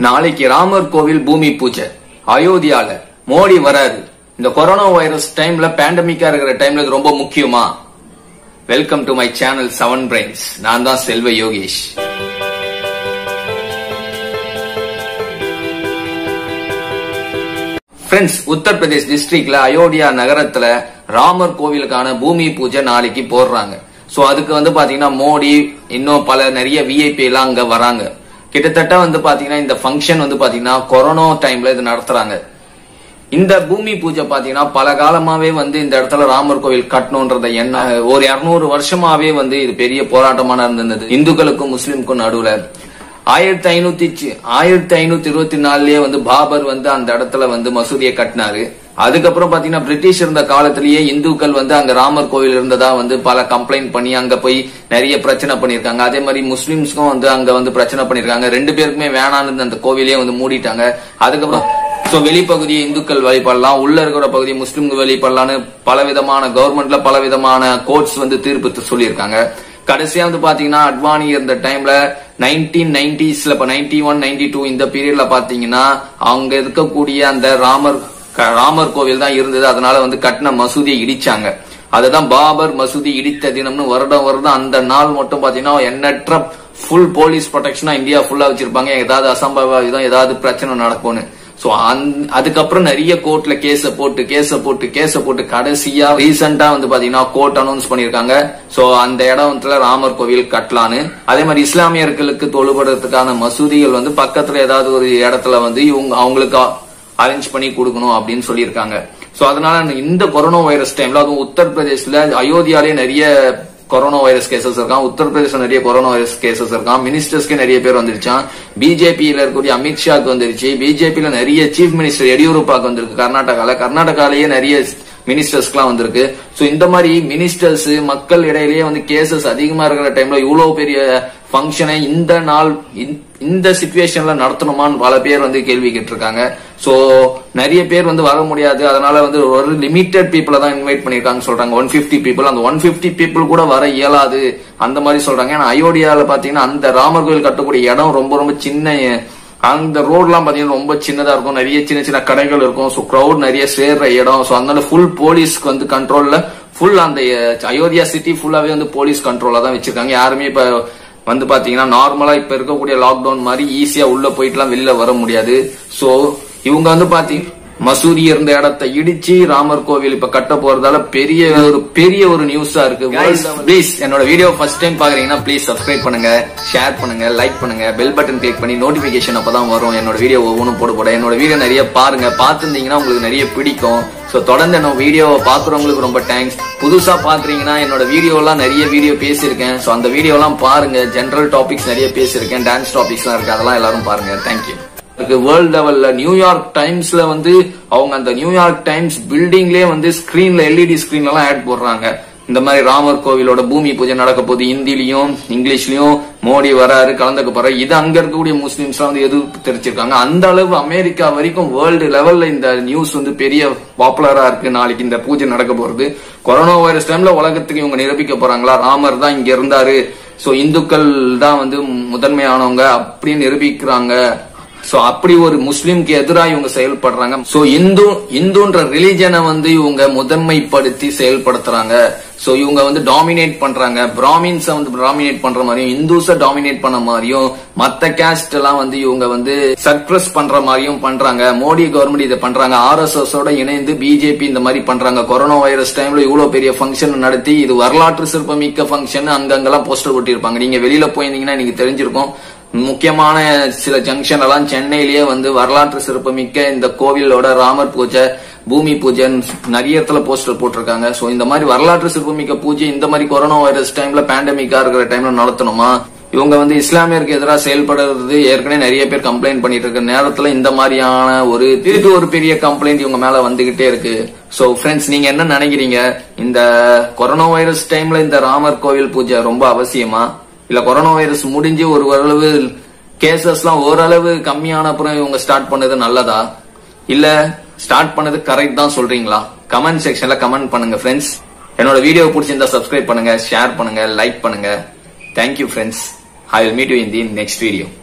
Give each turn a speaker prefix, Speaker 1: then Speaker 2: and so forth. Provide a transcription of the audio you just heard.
Speaker 1: நாளைக்கு ராமர் கோவில் பூமி பூஜை அயோத்தியால மோடி வராரு இந்த கொரோனா வைரஸ் டைம்ல பேண்டமிக்கா இருக்கிற டைம்ல இது ரொம்ப முக்கியமா welcome to my channel seven brains நான் தான் செல்வ யோகேஷ் ஃப்ரெண்ட்ஸ் உத்தரப்பிரதேஷ் டிஸ்ட்ரிக்ட்ல அயோத்தியா நகரத்துல ராமர் கோவிலுக்கான பூமி பூஜை நாளைக்கு போடுறாங்க சோ அதுக்கு வந்து பாத்தீங்கன்னா மோடி இன்னும் பல நிறைய விஐபி எல்லாம் அங்க வராங்க கிட்டத்தட்ட வந்து பாத்தீங்கன்னா இந்த ஃபங்க்ஷன் வந்து பாத்தீங்கன்னா கொரோனா டைம்ல இது நடத்துறாங்க இந்த பூமி பூஜை பாத்தீங்கன்னா பல காலமாவே வந்து இந்த இடத்துல ராமர் கோவில் கட்டணும்ன்றத என்ன ஒரு இருநூறு வருஷமாவே வந்து இது பெரிய போராட்டமா நடந்திருந்தது இந்துக்களுக்கும் முஸ்லிம்க்கும் நடுவுல ஆயிரத்தி ஐநூத்தி சி- ஆயிரத்தி ஐநூத்தி இருபத்தி நாலுலயே வந்து பாபர் வந்து அந்த இடத்துல வந்து மசூதியை கட்டினாரு அதுக்கப்புறம் பாத்தீங்கன்னா பிரிட்டிஷ் இருந்த காலத்திலேயே இந்துக்கள் வந்து அங்க ராமர் கோவில் இருந்ததா வந்து பல கம்ப்ளைண்ட் பண்ணி அங்க போய் நிறைய பிரச்சனை பண்ணிருக்காங்க அதே மாதிரி முஸ்லிம்ஸ்க்கும் வந்து அங்க வந்து பிரச்சனை பண்ணிருக்காங்க ரெண்டு பேருக்குமே வேணான்னு அந்த கோவிலே வந்து மூடிட்டாங்க அதுக்கப்புறம் சோ வெளிப்பகுதியை இந்துக்கள் வழிபடலாம் உள்ள இருக்கிற பகுதியை முஸ்லிம்கள் வழிபடலாம்னு பல விதமான கவர்மெண்ட்ல பல விதமான கோர்ட்ஸ் வந்து தீர்ப்பு சொல்லியிருக்காங்க கடைசியா வந்து பாத்தீங்கன்னா அட்வானி இருந்த டைம்ல நைன்டீன் நைன்டிஸ்ல இப்ப நைன்டி ஒன் நைன்டி டூ இந்த பீரியட்ல பாத்தீங்கன்னா அங்க இருக்கக்கூடிய அந்த ராமர் க- ராமர் கோவில் தான் இருந்தது அதனால வந்து கட்டின மசூதியை இடிச்சாங்க அதுதான் பாபர் மசூதி இடித்த தினம்னு வருடம் வருடம் அந்த நாள் மட்டும் பாத்தீங்கன்னா எண்ணற்ற ஃபுல் போலீஸ் ப்ரொடெக்ஷனா இந்தியா ஃபுல்லா வச்சிருப்பாங்க ஏதாவது அசம்பாவிதம் ஏதாவது பிரச்சனை நடக்கும்னு சோ அதுக்கப்புறம் நிறைய கோர்ட்ல கேஸ போட்டு கேஸ போட்டு கேஸ போட்டு கடைசியா ரீசெண்டா வந்து பாத்தீங்கன்னா கோர்ட் அனௌன்ஸ் பண்ணிருக்காங்க சோ அந்த இடத்துல ராமர் கோவில் கட்டலான்னு அதே மாதிரி இஸ்லாமியர்களுக்கு தொழுபடுறதுக்கான மசூதிகள் வந்து பக்கத்துல ஏதாவது ஒரு இடத்துல வந்து இவங்க அவங்களுக்கு அரேஞ்ச் பண்ணி கொடுக்கணும் அப்படின்னு சொல்லியிருக்காங்க சோ அதனால இந்த கொரோனா வைரஸ் டைம்ல அதுவும் உத்தரப்பிரதேஷ்ல அயோத்தியாலே நிறைய கொரோனா வைரஸ் கேசஸ் இருக்கான் உத்தரப்பிரதேச நிறைய கொரோனா வைரஸ் கேசஸ் இருக்கான் மினிஸ்டர்ஸ்க்கு நிறைய பேர் வந்துருச்சான் பிஜேபியில இருக்கக்கூடிய அமித்ஷாக்கு வந்துருச்சு பிஜேபியில நிறைய சீஃப் மினிஸ்டர் எடியூரப்பாக்கு வந்திருக்கு கர்நாடகால கர்நாடகாலேயே நிறைய மினிஸ்டர்ஸ்க்குலாம் வந்திருக்கு சோ இந்த மாதிரி மினிஸ்டர்ஸ் மக்கள் இடையிலேயே வந்து கேசஸ் அதிகமா இருக்கிற டைம்ல இவ்வளவு பெரிய ஃபங்க்ஷனை இந்த நாள் இந்த- இந்த சுச்சுவேஷன்ல நடத்தணுமான்னு பல பேர் வந்து கேள்வி கேட்டிருக்காங்க சோ நிறைய பேர் வந்து வர முடியாது அதனால வந்து ஒரு லிமிட்டட் பீப்புளை தான் இன்வைட் பண்ணிருக்காங்க சொல்றாங்க ஒன் பிப்டி பீப்புள் அந்த ஒன் பிப்டி பீப்புள் கூட வர இயலாது அந்த மாதிரி சொல்றாங்க ஏன்னா அயோத்தியால பாத்தீங்கன்னா அந்த ராமர் கோயில் கட்டக்கூடிய இடம் ரொம்ப ரொம்ப சின்ன அந்த ரோட்லாம் பாத்தீங்கன்னா ரொம்ப சின்னதா இருக்கும் நிறைய சின்ன சின்ன கடைகள் இருக்கும் ஸோ க்ரௌட் நிறைய சேர்ற இடம் ஸோ அதனால ஃபுல் போலீஸ்க்கு வந்து கண்ட்ரோல்ல ஃபுல் அந்த அஹ், அயோத்தியா சிட்டி ஃபுல்லாவே வந்து போலீஸ் கண்ட்ரோலா தான் வச்சிருக்காங்க யாருமே இப்ப வந்து பாத்தீங்கன்னா நார்மலா இப்ப இருக்கக்கூடிய லாக்டவுன் மாதிரி ஈஸியா உள்ள போயிட்டுலாம் வெளில வர முடியாது சோ இவங்க வந்து பாத்தீங்க மசூதி இருந்த இடத்தை இடிச்சு ராமர் கோவில் இப்ப கட்ட போறதால பெரிய ஒரு பெரிய ஒரு நியூஸா இருக்கு ப்ளீஸ் என்னோட வீடியோ ஃபர்ஸ்ட் டைம் பாக்குறீங்கன்னா ப்ளீஸ் சப்ஸ்கிரைப் பண்ணுங்க ஷேர் பண்ணுங்க லைக் பண்ணுங்க பெல் பட்டன் கிளிக் பண்ணி நோட்டிபிகேஷன் அப்பதான் வரும் என்னோட வீடியோ ஒவ்வொன்றும் போட போட என்னோட வீடியோ நிறைய பாருங்க பார்த்துருந்தீங்கன்னா உங்களுக்கு நிறைய பிடிக்கும் சோ தொடர்ந்து என்னோட வீடியோவை பாக்குறவங்களுக்கு ரொம்ப தேங்க்ஸ் புதுசா பாக்குறீங்கன்னா என்னோட வீடியோ எல்லாம் நிறைய வீடியோ பேசியிருக்கேன் சோ அந்த வீடியோ எல்லாம் பாருங்க ஜெனரல் டாபிக்ஸ் நிறைய பேசியிருக்கேன் டான்ஸ் டாபிக்ஸ் எல்லாம் இருக்கு அதெல்லாம் எல்லாரும் பாருங்க தேங்க்யூ வேர்ல்ட் லெவல்ல நியூயார்க் டைம்ஸ்ல வந்து அவங்க அந்த நியூயார்க் டைம்ஸ் பில்டிங்லயே வந்து ஸ்கிரீன்ல எல்இடி ஸ்கிரீன்ல எல்லாம் ஆட் போடுறாங்க இந்த மாதிரி ராமர் கோவிலோட பூமி பூஜை நடக்க போகுது ஹிந்திலையும் இங்கிலீஷ்லயும் மோடி வராரு கலந்துக்க போறாரு இது அங்க இருக்கக்கூடிய முஸ்லிம்ஸ் வந்து எதிர்ப்பு தெரிவிச்சிருக்காங்க அந்த அளவு அமெரிக்கா வரைக்கும் வேர்ல்டு லெவல்ல இந்த நியூஸ் வந்து பெரிய பாப்புலரா இருக்கு நாளைக்கு இந்த பூஜை நடக்க போறது கொரோனா வைரஸ் டைம்ல உலகத்துக்கு இவங்க நிரூபிக்க போறாங்களா ராமர் தான் இங்க இருந்தாரு சோ இந்துக்கள் தான் வந்து முதன்மையானவங்க அப்படின்னு நிரூபிக்கிறாங்க சோ அப்படி ஒரு முஸ்லிம்க்கு எதிராக இவங்க செயல்படுறாங்க சோ இந்து இந்துன்ற ரிலிஜனை வந்து இவங்க முதன்மைப்படுத்தி செயல்படுத்துறாங்க சோ இவங்க வந்து டாமினேட் பண்றாங்க பிராமின்ஸ வந்து டாமினேட் பண்ற மாதிரியும் இந்துஸ டாமினேட் பண்ண மாதிரியும் மத்த கேஸ்ட் எல்லாம் வந்து இவங்க வந்து சர்ப்ரஸ் பண்ற மாதிரியும் பண்றாங்க மோடி கவர்மெண்ட் இதை பண்றாங்க ஆர்எஸ்எஸ் ஓட இணைந்து பிஜேபி இந்த மாதிரி பண்றாங்க கொரோனா வைரஸ் டைம்ல இவ்வளவு பெரிய ஃபங்க்ஷன் நடத்தி இது வரலாற்று சிற்பமிக்க ஃபங்க்ஷன் அங்கங்கெல்லாம் போஸ்டர் ஒட்டியிருப்பாங்க நீங்க வெளியில போயிருந்தீங்கன்னா நீங்க தெரிஞ்சிருக்கும் முக்கியமான சில ஜங்ஷன் எல்லாம் சென்னையிலேயே வந்து வரலாற்று சிறப்புமிக்க இந்த கோவிலோட ராமர் பூஜை பூமி பூஜை நிறைய இடத்துல போஸ்டர் போட்டிருக்காங்க சோ இந்த மாதிரி வரலாற்று சிறப்புமிக்க பூஜை இந்த மாதிரி கொரோனா வைரஸ் டைம்ல பேண்டமிக்கா இருக்கிற டைம்ல நடத்தணுமா இவங்க வந்து இஸ்லாமியருக்கு எதிராக செயல்படுறது ஏற்கனவே நிறைய பேர் கம்ப்ளைண்ட் பண்ணிட்டு இருக்க நேரத்துல இந்த மாதிரியான ஒரு திருப்பி ஒரு பெரிய கம்ப்ளைண்ட் இவங்க மேல வந்துகிட்டே இருக்கு சோ ஃப்ரெண்ட்ஸ் நீங்க என்ன நினைக்கிறீங்க இந்த கொரோனா வைரஸ் டைம்ல இந்த ராமர் கோவில் பூஜை ரொம்ப அவசியமா இல்ல கொரோனா வைரஸ் முடிஞ்சு ஒரு ஓரளவு கேசஸ்லாம் ஓரளவு கம்மியான அப்புறம் இவங்க ஸ்டார்ட் பண்ணது நல்லதா இல்ல ஸ்டார்ட் பண்ணது கரெக்ட் தான் சொல்றீங்களா கமெண்ட் செக்ஷன்ல கமெண்ட் பண்ணுங்க ஃப்ரெண்ட்ஸ் என்னோட வீடியோ பிடிச்சிருந்தா சப்ஸ்கிரைப் பண்ணுங்க ஷேர் பண்ணுங்க லைக் பண்ணுங்க thank you friends I will meet you in the next video